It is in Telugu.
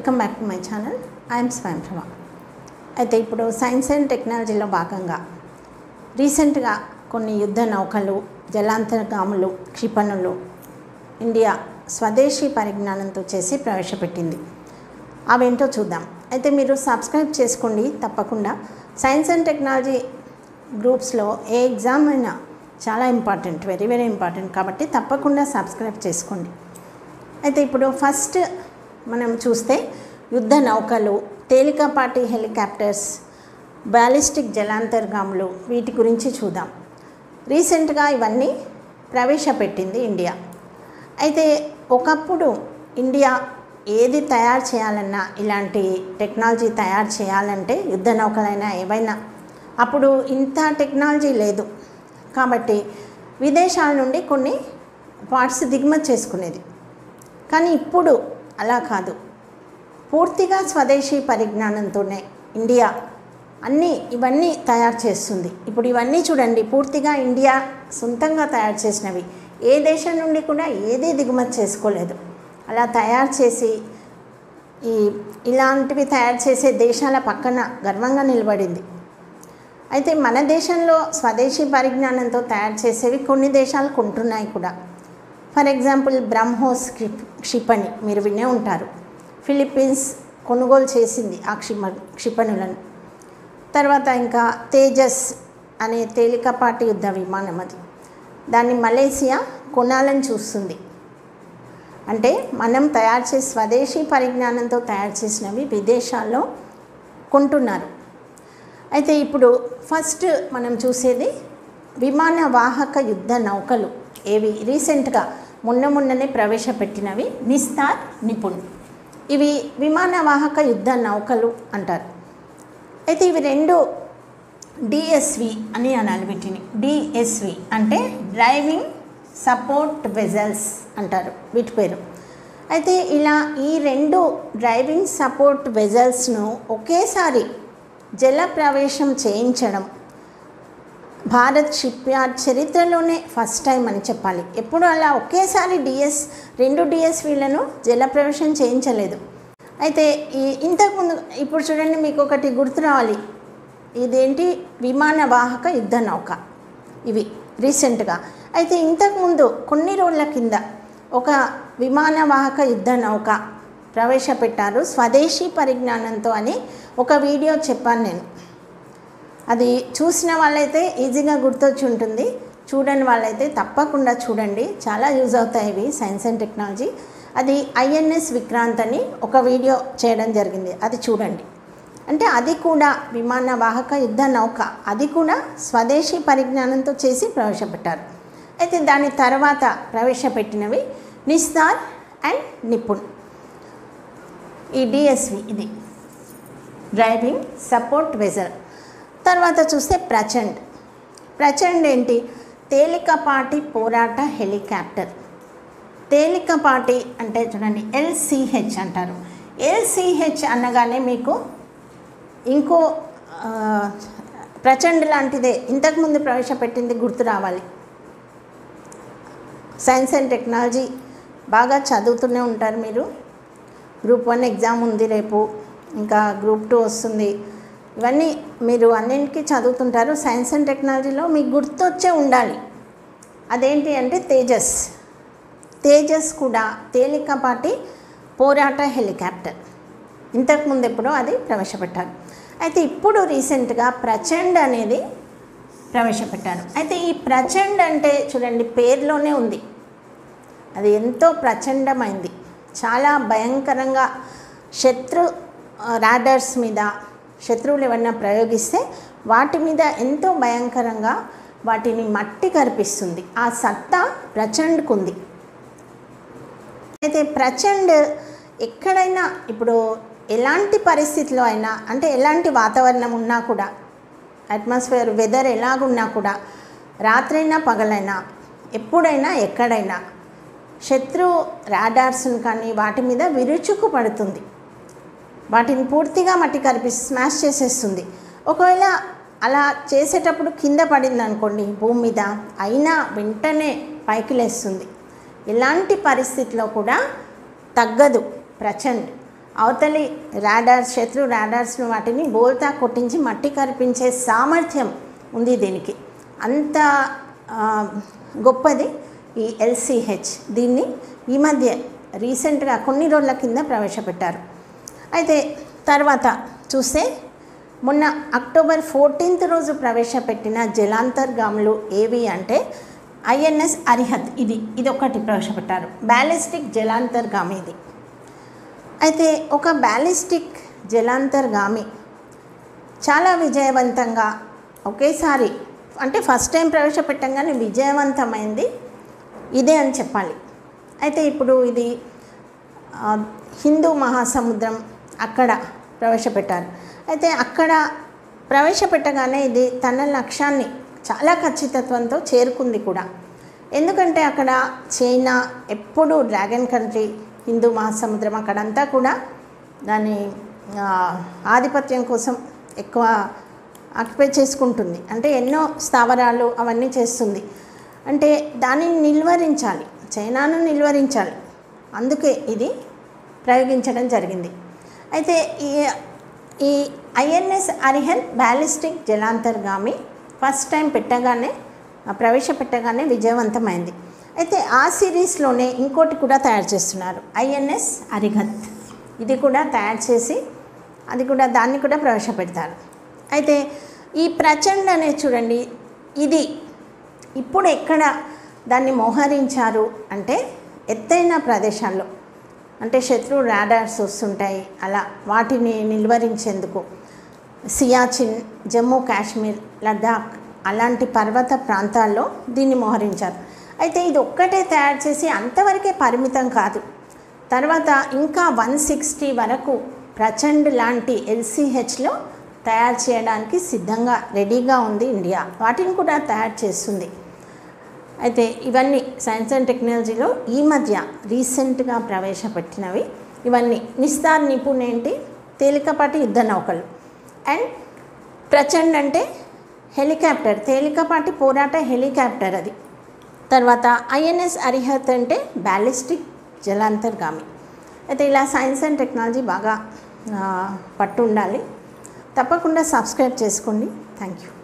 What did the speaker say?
welcome back to my channel I'm Swayam Prabha అయితే ఇప్పుడు సైన్స్ అండ్ టెక్నాలజీలో భాగంగా రీసెంట్గా కొన్ని యుద్ధ నౌకలు జలాంతర్గాములు క్షిపణులు ఇండియా స్వదేశీ పరిజ్ఞానంతో చేసి ప్రవేశపెట్టింది అవేంటో చూద్దాం అయితే మీరు సబ్స్క్రైబ్ చేసుకోండి తప్పకుండా సైన్స్ అండ్ టెక్నాలజీ గ్రూప్స్లో ఏ ఎగ్జామ్ అయినా చాలా ఇంపార్టెంట్ వెరీ వెరీ ఇంపార్టెంట్ కాబట్టి తప్పకుండా సబ్స్క్రైబ్ చేసుకోండి అయితే ఇప్పుడు ఫస్ట్ మనం చూస్తే యుద్ధ నౌకలు తేలికపాటి హెలికాప్టర్స్ బ్యాలిస్టిక్ జలాంతర్గాములు వీటి గురించి చూద్దాం రీసెంట్గా ఇవన్నీ ప్రవేశపెట్టింది ఇండియా అయితే ఒకప్పుడు ఇండియా ఏది తయారు చేయాలన్నా ఇలాంటి టెక్నాలజీ తయారు చేయాలంటే యుద్ధ నౌకలైనా ఏవైనా అప్పుడు ఇంత టెక్నాలజీ లేదు కాబట్టి విదేశాల నుండి కొన్ని పార్ట్స్ దిగుమతి చేసుకునేది కానీ ఇప్పుడు అలా కాదు పూర్తిగా స్వదేశీ పరిజ్ఞానంతోనే ఇండియా అన్నీ ఇవన్నీ తయారు చేస్తుంది ఇప్పుడు ఇవన్నీ చూడండి పూర్తిగా ఇండియా సొంతంగా తయారు చేసినవి ఏ దేశం నుండి కూడా ఏదీ దిగుమతి చేసుకోలేదు అలా తయారు చేసి ఈ ఇలాంటివి తయారు చేసే దేశాల పక్కన గర్వంగా నిలబడింది అయితే మన దేశంలో స్వదేశీ పరిజ్ఞానంతో తయారు చేసేవి కొన్ని దేశాలు కొంటున్నాయి కూడా ఫర్ ఎగ్జాంపుల్ బ్రహ్మోస్ క్షిప్ క్షిపణి మీరు వినే ఉంటారు ఫిలిప్పీన్స్ కొనుగోలు చేసింది ఆ క్షిప క్షిపణులను తర్వాత ఇంకా తేజస్ అనే తేలికపాటి యుద్ధ విమానం అది దాన్ని మలేసియా కొనాలని చూస్తుంది అంటే మనం తయారు చేసి స్వదేశీ పరిజ్ఞానంతో తయారు చేసినవి విదేశాల్లో కొంటున్నారు అయితే ఇప్పుడు ఫస్ట్ మనం చూసేది విమాన వాహక యుద్ధ నౌకలు ఏవి రీసెంట్గా మొన్న మొన్ననే ప్రవేశపెట్టినవి నిస్తార్ నిపుణ్ ఇవి విమాన వాహక యుద్ధ నౌకలు అంటారు అయితే ఇవి రెండు డిఎస్వి అని అనాలి వీటిని డిఎస్వి అంటే డ్రైవింగ్ సపోర్ట్ వెజల్స్ అంటారు వీటి పేరు అయితే ఇలా ఈ రెండు డ్రైవింగ్ సపోర్ట్ వెజల్స్ను ఒకేసారి జల ప్రవేశం చేయించడం భారత్ షిప్ యార్డ్ చరిత్రలోనే ఫస్ట్ టైం అని చెప్పాలి ఎప్పుడు అలా ఒకేసారి డిఎస్ రెండు డిఎస్వీలను జలప్రవేశం చేయించలేదు అయితే ఈ ఇంతకుముందు ఇప్పుడు చూడండి మీకు ఒకటి గుర్తు రావాలి ఇదేంటి విమాన వాహక యుద్ధ నౌక ఇవి రీసెంట్గా అయితే ఇంతకుముందు కొన్ని రోజుల కింద ఒక విమాన వాహక యుద్ధ నౌక ప్రవేశపెట్టారు స్వదేశీ పరిజ్ఞానంతో అని ఒక వీడియో చెప్పాను నేను అది చూసిన వాళ్ళైతే ఈజీగా గుర్తొచ్చి ఉంటుంది చూడని వాళ్ళైతే తప్పకుండా చూడండి చాలా యూజ్ అవుతాయి ఇవి సైన్స్ అండ్ టెక్నాలజీ అది ఐఎన్ఎస్ విక్రాంత్ అని ఒక వీడియో చేయడం జరిగింది అది చూడండి అంటే అది కూడా విమాన వాహక యుద్ధ నౌక అది కూడా స్వదేశీ పరిజ్ఞానంతో చేసి ప్రవేశపెట్టారు అయితే దాని తర్వాత ప్రవేశపెట్టినవి నిస్తార్ అండ్ నిపుణ్ ఈ డిఎస్వి ఇది డ్రైవింగ్ సపోర్ట్ వెజల్ తర్వాత చూస్తే ప్రచండ్ ప్రచండ్ ఏంటి తేలికపాటి పోరాట హెలికాప్టర్ తేలికపాటి అంటే చూడండి ఎల్సిహెచ్ అంటారు ఎల్సిహెచ్ అనగానే మీకు ఇంకో ఆ, ప్రచండ్ లాంటిదే ఇంతకుముందు ప్రవేశపెట్టింది గుర్తు రావాలి సైన్స్ అండ్ టెక్నాలజీ బాగా చదువుతూనే ఉంటారు మీరు గ్రూప్ వన్ ఎగ్జామ్ ఉంది రేపు ఇంకా గ్రూప్ టూ వస్తుంది ఇవన్నీ మీరు అన్నింటికి చదువుతుంటారు సైన్స్ అండ్ టెక్నాలజీలో మీకు గుర్తొచ్చే ఉండాలి అదేంటి అంటే తేజస్ తేజస్ కూడా తేలికపాటి పోరాట హెలికాప్టర్ ఇంతకుముందు ఎప్పుడో అది ప్రవేశపెట్టారు అయితే ఇప్పుడు రీసెంట్గా ప్రచండ్ అనేది ప్రవేశపెట్టారు అయితే ఈ ప్రచండ్ అంటే చూడండి పేరులోనే ఉంది అది ఎంతో ప్రచండమైంది చాలా భయంకరంగా శత్రు రాడర్స్ మీద శత్రువులు ఏమన్నా ప్రయోగిస్తే వాటి మీద ఎంతో భయంకరంగా వాటిని మట్టి కరిపిస్తుంది ఆ సత్తా ప్రచండ్కు ఉంది అయితే ప్రచండ్ ఎక్కడైనా ఇప్పుడు ఎలాంటి పరిస్థితిలో అయినా అంటే ఎలాంటి వాతావరణం ఉన్నా కూడా అట్మాస్ఫియర్ వెదర్ ఎలాగున్నా కూడా రాత్రైనా పగలైనా ఎప్పుడైనా ఎక్కడైనా శత్రు రాడార్స్ని కానీ వాటి మీద విరుచుకు పడుతుంది వాటిని పూర్తిగా మట్టి కరిపి స్మాష్ చేసేస్తుంది ఒకవేళ అలా చేసేటప్పుడు కింద పడింది అనుకోండి భూమి మీద అయినా వెంటనే పైకి లేస్తుంది ఎలాంటి పరిస్థితిలో కూడా తగ్గదు ప్రచండ్ అవతలి రాడార్స్ శత్రు రాడార్స్ను వాటిని బోల్తా కొట్టించి మట్టి కరిపించే సామర్థ్యం ఉంది దీనికి అంత ఆ, గొప్పది ఈ ఎల్సిహెచ్ దీన్ని ఈ మధ్య రీసెంట్గా కొన్ని రోజుల కింద ప్రవేశపెట్టారు అయితే తర్వాత చూస్తే మొన్న అక్టోబర్ ఫోర్టీన్త్ రోజు ప్రవేశపెట్టిన జలాంతర్గాములు ఏవి అంటే ఐఎన్ఎస్ అరిహత్ ఇది ఇది ఒకటి ప్రవేశపెట్టారు బ్యాలిస్టిక్ జలాంతర్గామి ఇది అయితే ఒక బ్యాలిస్టిక్ జలాంతర్గామి చాలా విజయవంతంగా ఒకేసారి అంటే ఫస్ట్ టైం ప్రవేశపెట్టంగానే విజయవంతమైంది ఇదే అని చెప్పాలి అయితే ఇప్పుడు ఇది ఆ, హిందూ మహాసముద్రం అక్కడ ప్రవేశపెట్టారు అయితే అక్కడ ప్రవేశపెట్టగానే ఇది తన లక్ష్యాన్ని చాలా ఖచ్చితత్వంతో చేరుకుంది కూడా ఎందుకంటే అక్కడ చైనా ఎప్పుడు డ్రాగన్ కంట్రీ హిందూ మహాసముద్రం అక్కడంతా కూడా దాని ఆ, ఆధిపత్యం కోసం ఎక్కువ ఆక్యుపై చేసుకుంటుంది అంటే ఎన్నో స్థావరాలు అవన్నీ చేస్తుంది అంటే దానిని నిల్వరించాలి చైనాను నిల్వరించాలి అందుకే ఇది ప్రయోగించడం జరిగింది అయితే ఈ ఈ ఐఎన్ఎస్ అరిహన్ బ్యాలిస్టిక్ జలాంతర్గామి ఫస్ట్ టైం పెట్టగానే ఆ, ప్రవేశపెట్టగానే విజయవంతమైంది అయితే ఆ సిరీస్లోనే ఇంకోటి కూడా తయారు చేస్తున్నారు ఐఎన్ఎస్ అరిహత్ ఇది కూడా తయారు చేసి అది కూడా దాన్ని కూడా ప్రవేశపెడతారు అయితే ఈ ప్రచండ్ అనేది చూడండి ఇది ఇప్పుడు ఎక్కడ దాన్ని మోహరించారు అంటే ఎత్తైన ప్రదేశాల్లో అంటే శత్రు రాడార్స్ వస్తుంటాయి అలా వాటిని నిల్వరించేందుకు సియాచిన్ జమ్మూ కాశ్మీర్ లద్దాఖ్ అలాంటి పర్వత ప్రాంతాల్లో దీన్ని మోహరించారు అయితే ఇది ఒక్కటే తయారు చేసి అంతవరకే పరిమితం కాదు తర్వాత ఇంకా వన్ సిక్స్టీ వరకు ప్రచండ్ లాంటి ఎల్సిహెచ్లో తయారు చేయడానికి సిద్ధంగా రెడీగా ఉంది ఇండియా వాటిని కూడా తయారు చేస్తుంది అయితే ఇవన్నీ సైన్స్ అండ్ టెక్నాలజీలో ఈ మధ్య రీసెంట్గా ప్రవేశపెట్టినవి ఇవన్నీ నిస్తార్ నిపుణ్ ఏంటి తేలికపాటి యుద్ధ నౌకలు అండ్ ప్రచండ్ అంటే హెలికాప్టర్ తేలికపాటి పోరాట హెలికాప్టర్ అది తర్వాత ఐఎన్ఎస్ అరిహత్ అంటే బ్యాలిస్టిక్ జలాంతర్గామి అయితే ఇలా సైన్స్ అండ్ టెక్నాలజీ బాగా ఆ, పట్టు ఉండాలి తప్పకుండా సబ్స్క్రైబ్ చేసుకోండి థ్యాంక్ యూ